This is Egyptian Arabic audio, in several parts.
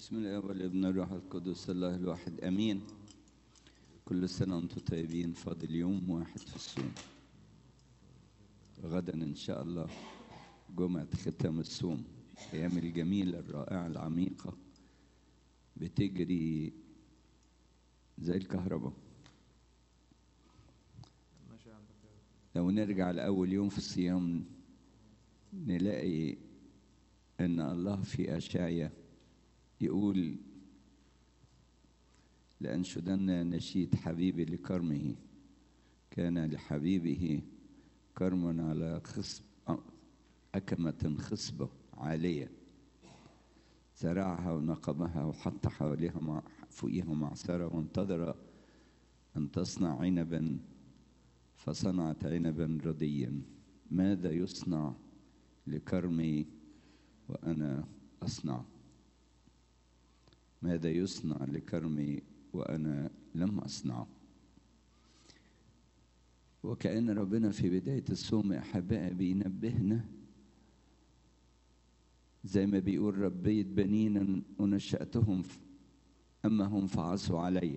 بسم الله والابن الروح القدس الله الواحد امين كل سنه وانتم طيبين فاضل يوم واحد في الصوم غدا ان شاء الله جمعه ختام الصوم الايام الجميله الرائعه العميقه بتجري زي الكهرباء لو نرجع لاول يوم في الصيام نلاقي ان الله في اشعيا يقول لأنشدن نشيد حبيبي لكرمه كان لحبيبه كرم على خصب أكمة خصبة عالية زرعها ونقبها وحط حواليها مع فوقيها معصرة وانتظر أن تصنع عنبا فصنعت عنبا رديا ماذا يصنع لكرمي وأنا أصنع ماذا يصنع لكرمي وأنا لم أصنعه وكأن ربنا في بداية الصوم يا أحبائي بينبهنا زي ما بيقول ربيت بنينا ونشأتهم أما هم فعصوا علي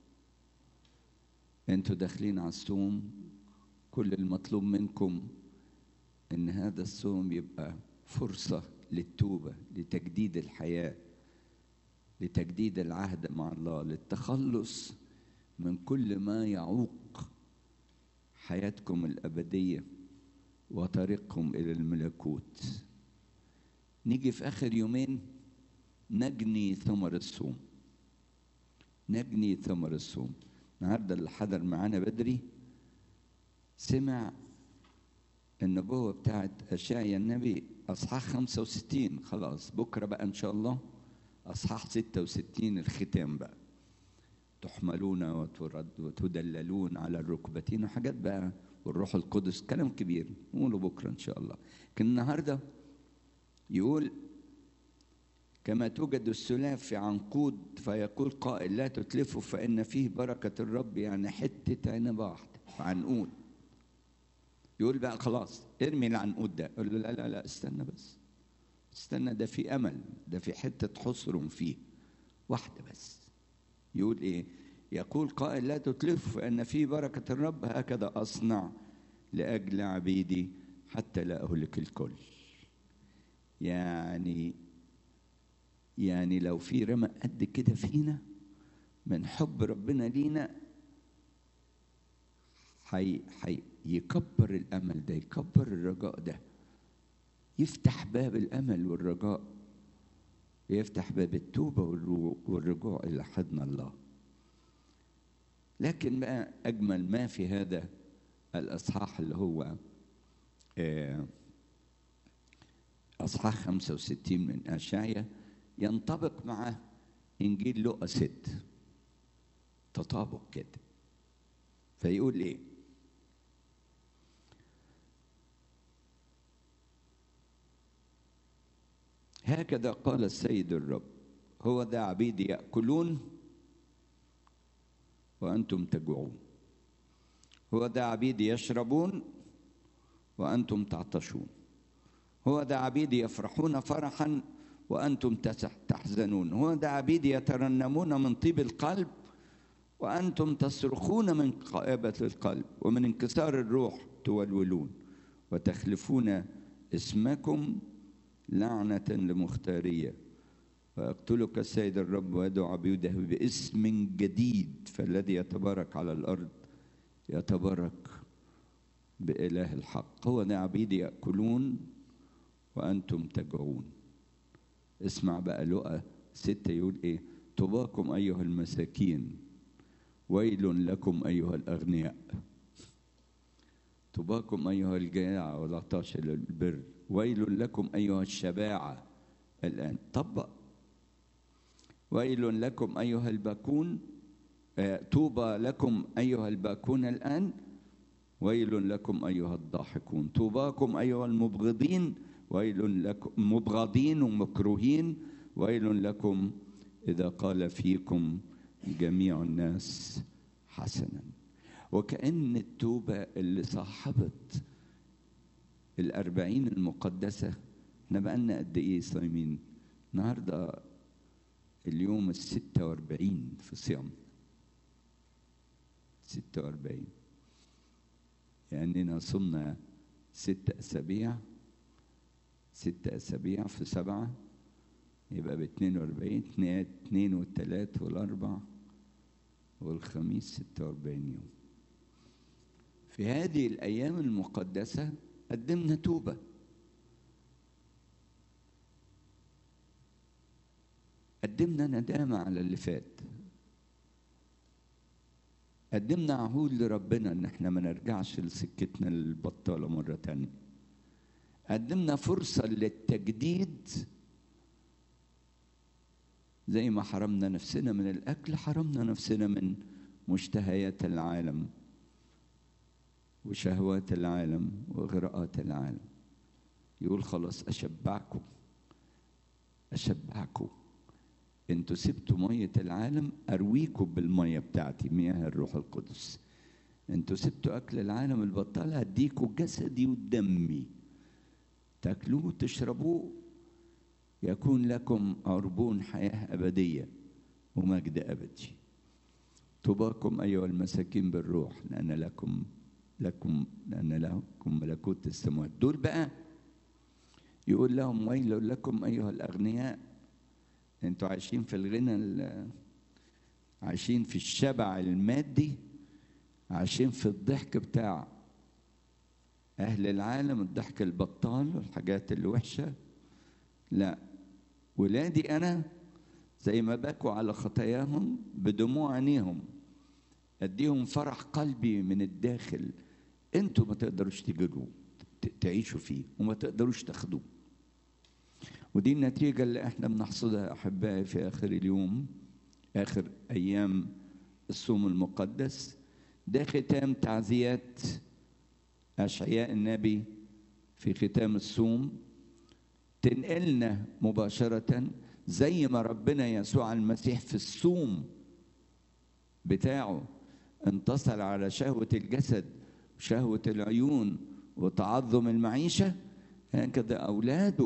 أنتوا داخلين على الصوم كل المطلوب منكم إن هذا الصوم يبقى فرصة للتوبة لتجديد الحياة لتجديد العهد مع الله للتخلص من كل ما يعوق حياتكم الأبدية وطريقكم إلى الملكوت نيجي في آخر يومين نجني ثمر الصوم نجني ثمر الصوم النهارده اللي حضر معانا بدري سمع النبوة بتاعت أشعيا النبي أصحاح 65 خلاص بكرة بقى إن شاء الله أصحاح 66 الختام بقى تحملون وترد وتدللون على الركبتين وحاجات بقى والروح القدس كلام كبير نقوله بكرة إن شاء الله لكن النهاردة يقول كما توجد السلاف في عنقود فيقول قائل لا تتلفوا فإن فيه بركة الرب يعني حتة عنبة واحدة عنقود يقول بقى خلاص ارمي العنقود ده يقول له لا لا لا استنى بس استنى ده في امل ده في حته حصر فيه واحده بس يقول ايه يقول قائل لا تتلف فان في بركه الرب هكذا اصنع لاجل عبيدي حتى لا اهلك الكل يعني يعني لو في رمق قد كده فينا من حب ربنا لينا حي حي يكبر الامل ده يكبر الرجاء ده يفتح باب الامل والرجاء يفتح باب التوبه والرجوع الى حضن الله لكن بقى اجمل ما في هذا الاصحاح اللي هو اصحاح 65 من اشعيا ينطبق مع انجيل لوقا 6 تطابق كده فيقول ايه هكذا قال السيد الرب هو ذا عبيدي يأكلون وأنتم تجوعون هو ذا عبيدي يشربون وأنتم تعطشون هو ذا عبيدي يفرحون فرحا وأنتم تحزنون هو ذا عبيدي يترنمون من طيب القلب وأنتم تصرخون من قائبة القلب ومن انكسار الروح تولولون وتخلفون اسمكم لعنة لمختارية ويقتلك السيد الرب ويدعو عبيده باسم جديد فالذي يتبارك على الأرض يتبارك بإله الحق هو ده عبيدي يأكلون وأنتم تجوعون اسمع بقى لقى ستة يقول إيه طباكم أيها المساكين ويل لكم أيها الأغنياء طباكم أيها الجائع والعطاش للبر ويل لكم أيها الشباعة الآن طبق ويل لكم أيها الباكون طوبى لكم أيها الباكون الآن ويل لكم أيها الضاحكون طوباكم أيها المبغضين ويل لكم مبغضين ومكروهين ويل لكم إذا قال فيكم جميع الناس حسنا وكأن التوبة اللي صاحبت الأربعين المقدسة احنا بقالنا قد إيه صايمين النهاردة اليوم الستة واربعين في صيام ستة واربعين يعني صمنا ست أسابيع ست أسابيع في سبعة يبقى باتنين واربعين اتنين والتلات والأربع والخميس ستة واربعين يوم في هذه الأيام المقدسة قدمنا توبة قدمنا ندامة على اللي فات قدمنا عهود لربنا ان احنا ما نرجعش لسكتنا البطالة مرة تانية قدمنا فرصة للتجديد زي ما حرمنا نفسنا من الأكل حرمنا نفسنا من مشتهيات العالم وشهوات العالم وغراءات العالم يقول خلاص أشبعكم أشبعكم انتوا سبتوا مية العالم أرويكم بالمية بتاعتي مياه الروح القدس انتوا سبتوا أكل العالم البطال هديكوا جسدي ودمي تاكلوه وتشربوه يكون لكم عربون حياة أبدية ومجد أبدي طوباكم أيها المساكين بالروح لأن لكم لكم لأن لكم ملكوت السماوات دول بقى يقول لهم ويل لكم أيها الأغنياء انتوا عايشين في الغنى عايشين في الشبع المادي عايشين في الضحك بتاع أهل العالم الضحك البطال والحاجات الوحشة لا ولادي أنا زي ما بكوا على خطاياهم بدموع عينيهم أديهم فرح قلبي من الداخل أنتوا ما تقدروش تجدوه تعيشوا فيه وما تقدروش تاخدوه ودي النتيجة اللي احنا بنحصدها أحبائي في آخر اليوم آخر أيام الصوم المقدس ده ختام تعزيات أشعياء النبي في ختام الصوم تنقلنا مباشرة زي ما ربنا يسوع المسيح في الصوم بتاعه انتصر على شهوة الجسد وشهوة العيون وتعظم المعيشة هكذا أولاده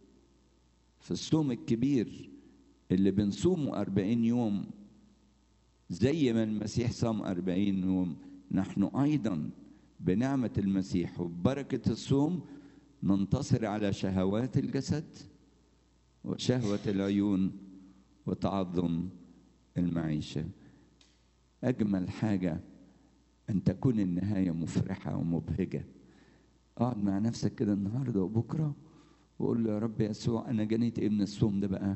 في الصوم الكبير اللي بنصومه أربعين يوم زي ما المسيح صام أربعين يوم نحن أيضا بنعمة المسيح وببركة الصوم ننتصر على شهوات الجسد وشهوة العيون وتعظم المعيشة أجمل حاجة أن تكون النهاية مفرحة ومبهجة اقعد مع نفسك كده النهارده وبكره وقول له يا رب يسوع انا جنيت ايه من الصوم ده بقى؟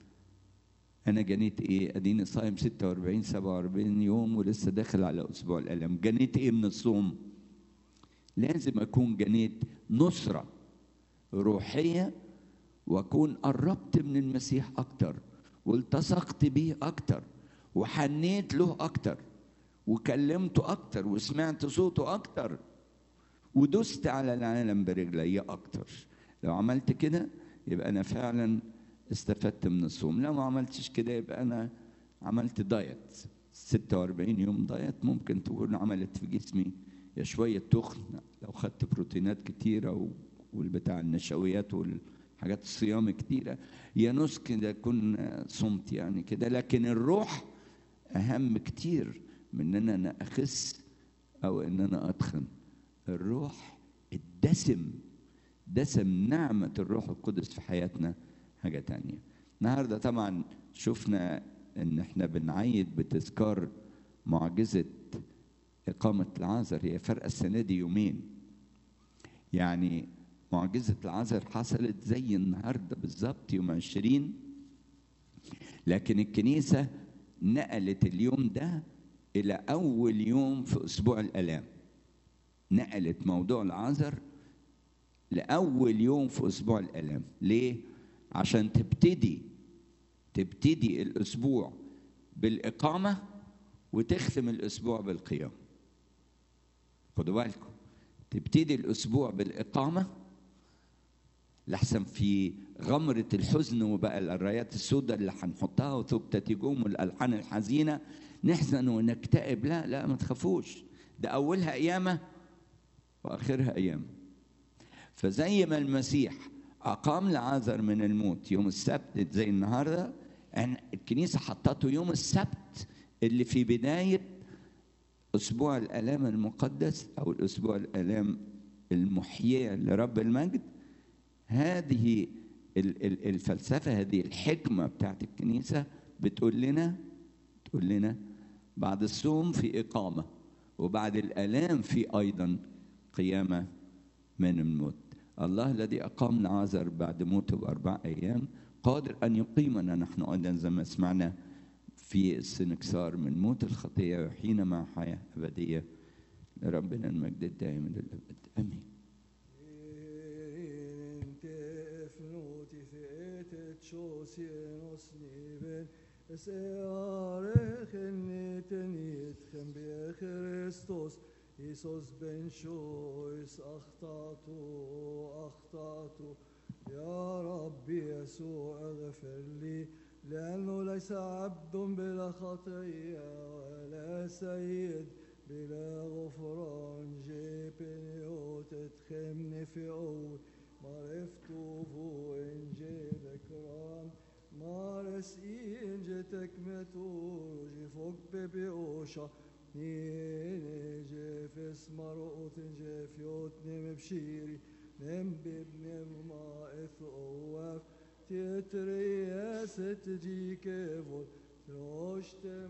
انا جنيت ايه؟ اديني صايم 46 47 يوم ولسه داخل على اسبوع الالم، جنيت ايه من الصوم؟ لازم اكون جنيت نصره روحيه واكون قربت من المسيح اكتر والتصقت بيه اكتر وحنيت له اكتر وكلمته اكتر وسمعت صوته اكتر ودست على العالم برجلي اكتر لو عملت كده يبقى انا فعلا استفدت من الصوم لو ما عملتش كده يبقى انا عملت دايت 46 يوم دايت ممكن تكون عملت في جسمي يا شويه تخن لو خدت بروتينات كتيره والبتاع النشويات والحاجات الصيام كتيره يا نص كده يكون صمت يعني كده لكن الروح اهم كتير من ان انا اخس او ان انا اتخن الروح الدسم دسم نعمة الروح القدس في حياتنا حاجة تانية النهاردة طبعا شفنا ان احنا بنعيد بتذكار معجزة إقامة العازر هي فرق السنة دي يومين يعني معجزة العازر حصلت زي النهاردة بالظبط يوم عشرين لكن الكنيسة نقلت اليوم ده إلى أول يوم في أسبوع الآلام نقلت موضوع العذر لأول يوم في أسبوع الآلام ليه؟ عشان تبتدي تبتدي الأسبوع بالإقامة وتختم الأسبوع بالقيام خدوا بالكم تبتدي الأسبوع بالإقامة لحسن في غمرة الحزن وبقى الرايات السوداء اللي هنحطها وثبتة تجوم والألحان الحزينة نحزن ونكتئب لا لا ما تخافوش ده أولها قيامة واخرها ايام فزي ما المسيح اقام لعازر من الموت يوم السبت زي النهارده يعني الكنيسة حطته يوم السبت اللي في بداية أسبوع الآلام المقدس أو الأسبوع الآلام المحيية لرب المجد هذه ال- ال- الفلسفة هذه الحكمة بتاعت الكنيسة بتقول لنا تقول لنا بعد الصوم في إقامة وبعد الآلام في أيضا قيامة من الموت الله الذي أقام لعازر بعد موته بأربع أيام قادر أن يقيمنا نحن أيضا زي ما سمعنا في السنكسار من موت الخطية وحين مع حياة أبدية لربنا المجد الدائم للأبد آمين inte fnoti fetet sjåsienos niven es earechen niten yitchem be Christos Isos ben shois achtatu achtatu يا ربي يسوع اغفر لي لأنه ليس عبد بلا خطية ولا سيد بلا غفران جيبني تتخمني في قوة معرفته فوق إنجيلك رام مارس إنجتك متور جيفوك ببي أوشا نيني جيف اسمر قوتن جيف يوتني مبشيري نم ببنم ما إثقوف تترياس تجيك فول تروشتم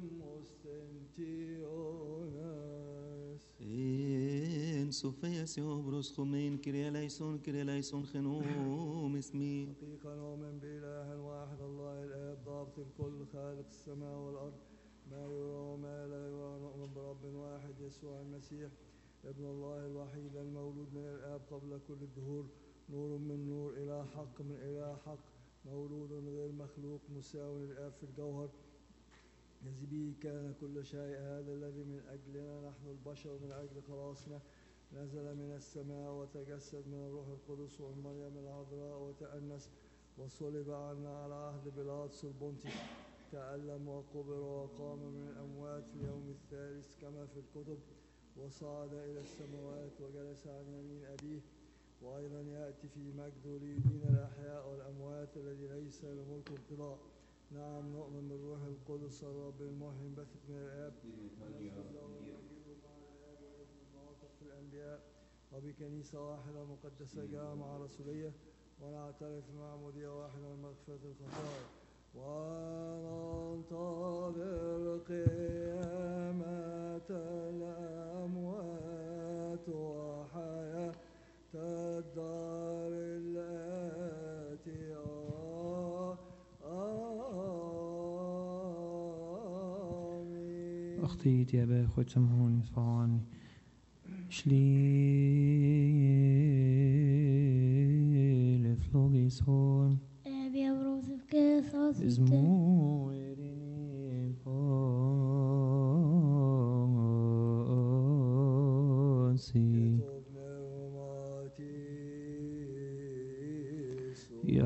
مستنتيوناس En Sofia Siobros Chomen Kyrie eleison Kyrie eleison Chenom اسمي حقيقة نؤمن بإله واحد الله الآب ضابط الكل خالق السماء والأرض ما يرى وما لا يرى نؤمن برب واحد يسوع المسيح ابن الله الوحيد المولود من الآب قبل كل الدهور نور من نور إلى حق من إلى حق مولود غير مخلوق مساو للآب في الجوهر الذي به كان كل شيء هذا الذي من أجلنا نحن البشر من أجل خلاصنا نزل من السماء وتجسد من الروح القدس ومريم العذراء وتأنس وصلب عنا على عهد بيلاطس البنطي تألم وقبر وقام من الأموات في اليوم الثالث كما في الكتب وصعد إلى السماوات وجلس عن يمين أبيه وأيضا يأتي في مجده ليدين الأحياء والأموات الذي ليس لملك انقضاء نعم نؤمن بالروح القدس الرب المحيي بثق من الآب في الأنبياء وبكنيسة واحدة مقدسة جامعة رسولية ونعترف بمعمودية واحدة لمغفرة الخطايا وننتظر قيامة الأموات وحياة الدار الآتية آمين أخطيت يا أبا أخوة سامحوني اصفحوا عني شليل فلوغيسون Vi har brottet Jesus. Izmurini Fonsi